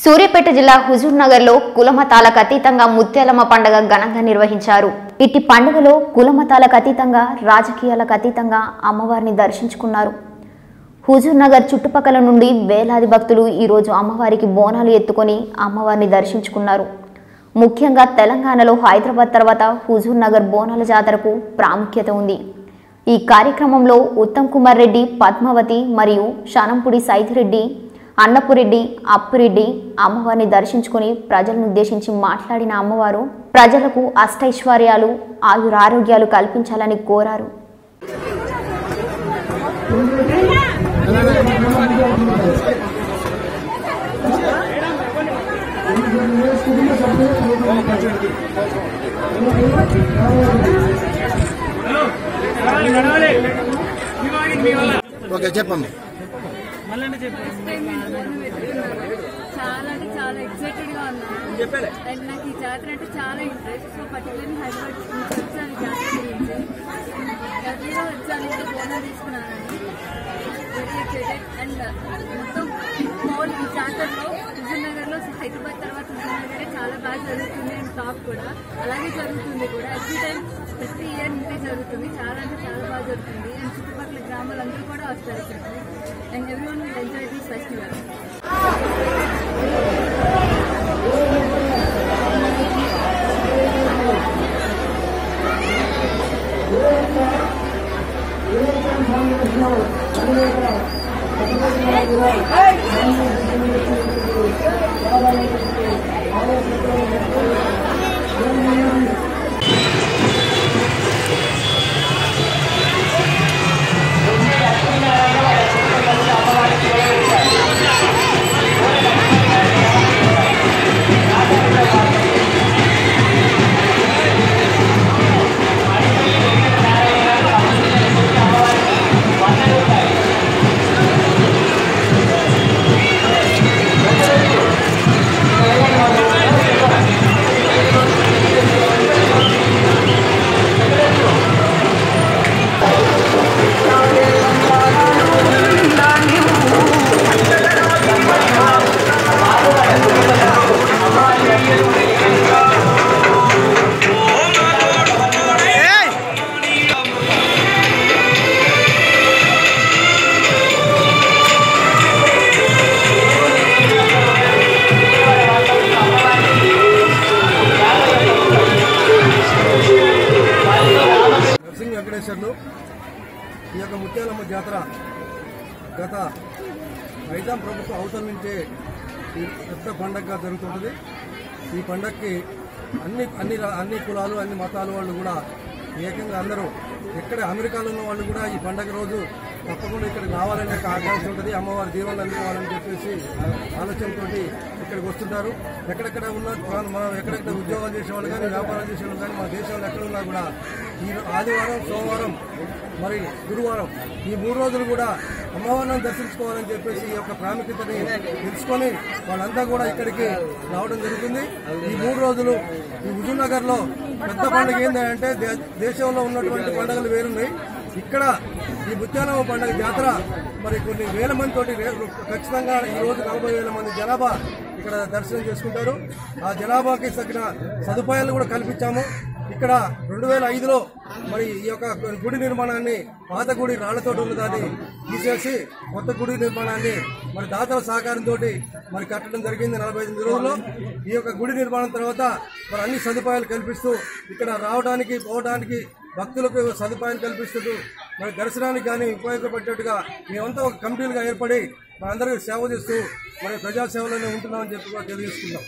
సూర్యాపేట జిల్లా హుజూర్ నగర్ లో కులమతాలకు అతీతంగా ముత్యాలమ్మ పండుగ ఘనంగా నిర్వహించారు ఇట్టి పండుగలో కులమతాలకు అతీతంగా రాజకీయాలకు అతీతంగా అమ్మవారిని దర్శించుకున్నారు హుజూర్ నగర్ చుట్టుపక్కల నుండి వేలాది భక్తులు ఈరోజు అమ్మవారికి బోనాలు ఎత్తుకొని అమ్మవారిని దర్శించుకున్నారు ముఖ్యంగా తెలంగాణలో హైదరాబాద్ తర్వాత హుజూర్ నగర్ బోనాల జాతరకు ప్రాముఖ్యత ఉంది ఈ కార్యక్రమంలో ఉత్తమ్ కుమార్ రెడ్డి పద్మావతి మరియు శానంపుడి సైదిరెడ్డి అన్నపురెడ్డి అప్పురెడ్డి అమ్మవారిని దర్శించుకొని ప్రజలను ఉద్దేశించి మాట్లాడిన అమ్మవారు ప్రజలకు అష్టైశ్వర్యాలు ఆయురారోగ్యాలు కల్పించాలని కోరారు ఓకే చెప్పమ్మా చాలా అంటే చాలా ఎక్సైటెడ్ గా ఉన్నాను అండ్ నాకు ఈ జాతర అంటే చాలా ఇంట్రెస్ట్ సో పర్టికులర్లీ హైదరాబాద్ నుంచి వచ్చాను ఈ జాతర గురించి ఎవ్రీగా వచ్చాను ఇక్కడ బోనర్ తీసుకున్నానని వెరీ ఎక్సైటెడ్ అండ్ మొత్తం హోల్ ఈ జాతరలో హుజూర్ లో హైదరాబాద్ తర్వాత హుజూర్ నగరే చాలా బాగా జరుగుతుంది అండ్ టాప్ కూడా అలాగే జరుగుతుంది కూడా ఎవ్రీ టైం ప్రతి ఇయర్ ఇంతే జరుగుతుంది చాలా అంటే చాలా బాగా జరుగుతుంది అండ్ చుట్టుపక్కల గ్రామాలందరూ కూడా వస్తారు ఇక్కడికి and everyone will enjoy this festival Narsing Venkateswarlu ఈ యొక్క ముత్యాలమ్మ జాతర గత ఐదాం ప్రభుత్వం అవతల నుంచే ఈ పెద్ద పండగగా జరుగుతుంటుంది ఈ పండగకి అన్ని అన్ని రా- అన్ని కులాలు అన్ని మతాల వాళ్ళు కూడా ఏకంగా అందరూ ఎక్కడ అమెరికాలో ఉన్న వాళ్ళు కూడా ఈ పండగ రోజు తప్పకుండా ఇక్కడికి రావాలనే ఒక ఆకాంక్ష ఉంటుంది అమ్మవారి దీవెనలు అందుకోవాలని చెప్పేసి ఆలోచనతో ఇక్కడికి వస్తుంటారు ఎక్కడెక్కడ ఉన్న మనం మనం ఎక్కడెక్కడ ఉద్యోగాలు చేసే వాళ్ళు కానీ వ్యాపారాలు చేసే వాళ్ళు కానీ మన దేశంలో ఎక్కడ ఉన్నా కూడా ఈ ఆదివారం సోమవారం మరి గురువారం ఈ మూడు రోజులు కూడా అమ్మవారిని దర్శించుకోవాలని చెప్పేసి ఈ యొక్క ప్రాముఖ్యతని తెలుసుకొని వాళ్ళంతా కూడా ఇక్కడికి రావడం జరుగుతుంది ఈ మూడు రోజులు ఈ హుజూర్ నగర్ లో పెద్ద పండుగ ఏంటంటే దే- దేశంలో ఉన్నటువంటి పండుగలు వేరున్నాయి ఇక్కడ ఈ ముత్యాలమ్మ పండుగ జాతర మరి కొన్ని వేల మంది తోటి రే- ఖచ్చితంగా ఈ రోజు నలభై వేల మంది జనాభా ఇక్కడ దర్శనం చేసుకుంటారు ఆ జనాభాకి తగిన సదుపాయాలు కూడా కల్పించాము ఇక్కడ రెండు వేల ఐదులో మరి ఈ యొక్క గుడి నిర్మాణాన్ని పాత గుడి రాళ్లతో ఉన్నదాన్ని తీసేసి కొత్త గుడి నిర్మాణాన్ని మరి దాతల సహకారంతో మరి కట్టడం జరిగింది నలభై ఐదు రోజుల్లో ఈ యొక్క గుడి నిర్మాణం తర్వాత మరి అన్ని సదుపాయాలు కల్పిస్తూ ఇక్కడ రావడానికి పోవడానికి భక్తులకు సదుపాయాలు కల్పిస్తూ మరి దర్శనానికి కానీ ఉపయోగపడేట్టుగా మేమంతా ఒక కమిటీలుగా ఏర్పడి మనందరికీ సేవ చేస్తూ మరి ప్రజా సేవలోనే ఉంటున్నామని చెప్పి కూడా తెలియజేసుకుందాం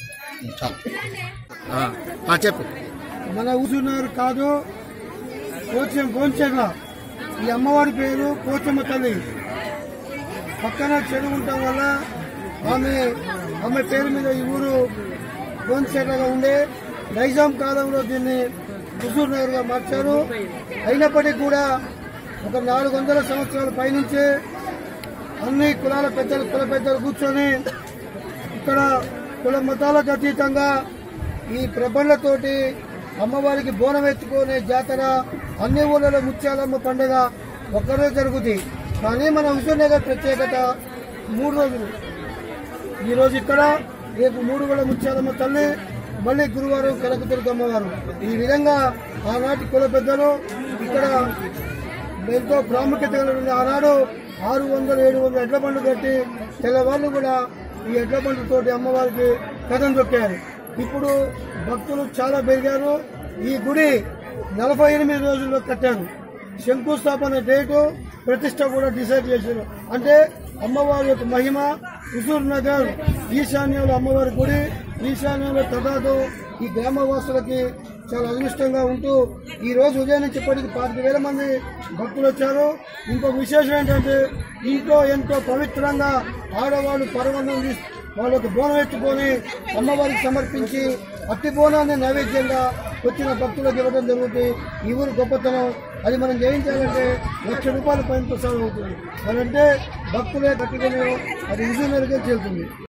ఆ, చెప్పు మన ఊసున్నారు కాదు పోచం పోంచెర్ల ఈ అమ్మవారి పేరు పోచమ్మ తల్లి పక్కన చెరువు ఉండటం వల్ల ఆమె ఆమె పేరు మీద ఈ ఊరు పోంచెర్లగా ఉండే నైజాం కాలంలో దీన్ని హుజూర్ నగర్ గా మార్చారు అయినప్పటికీ కూడా ఒక నాలుగు వందల సంవత్సరాల పైనుంచే అన్ని కులాల పెద్దలు కుల పెద్దలు కూర్చొని ఇక్కడ కుల మతాలకు అతీతంగా ఈ ప్రబండ్లతోటి అమ్మవారికి బోనం ఎత్తుకునే జాతర అన్ని ఊళ్ళలో ముత్యాలమ్మ పండుగ ఒక్కరోజు జరుగుతుంది కానీ మన హుజూర్ నగర్ ప్రత్యేకత మూడు రోజులు ఈ రోజు ఇక్కడ రేపు మూడు వేల ముత్యాలమ్మ తల్లి మళ్ళీ గురువారం కనకదుర్గ అమ్మవారు ఈ విధంగా ఆనాటి కుల పెద్దలు ఇక్కడ ఎంతో ప్రాముఖ్యత కలిగిన ఆనాడు ఆరు వందల ఏడు వందల ఎడ్ల బండ్లు కట్టి తెల్లవాళ్ళు కూడా ఈ ఎడ్ల బండ్లతోటి అమ్మవారికి కథం తొక్కారు ఇప్పుడు భక్తులు చాలా పెరిగారు ఈ గుడి నలభై ఎనిమిది రోజుల్లో కట్టారు శంకుస్థాపన డేటు ప్రతిష్ట కూడా డిసైడ్ చేశారు అంటే అమ్మవారి యొక్క మహిమ హుజూర్ నగర్ ఈశాన్యంలో అమ్మవారి గుడి ఈశాన్యంలో తదాదు ఈ గ్రామవాసులకి చాలా అదృష్టంగా ఉంటూ ఈ రోజు ఉదయం నుంచి ఇప్పటికి పాతిక వేల మంది భక్తులు వచ్చారు ఇంకొక విశేషం ఏంటంటే ఇంట్లో ఎంతో పవిత్రంగా ఆడవాళ్ళు పర్వణం తీసి వాళ్ళకి బోనం ఎత్తుకొని అమ్మవారికి సమర్పించి అట్టి బోనాన్ని నైవేద్యంగా వచ్చిన భక్తులకు ఇవ్వడం జరుగుతుంది ఈ ఊరు గొప్పతనం అది మనం జయించాలంటే లక్ష రూపాయల పైన ప్రసారం అవుతుంది మరంటే భక్తులే కట్టుకునే అది విజయనగరం చేరుతుంది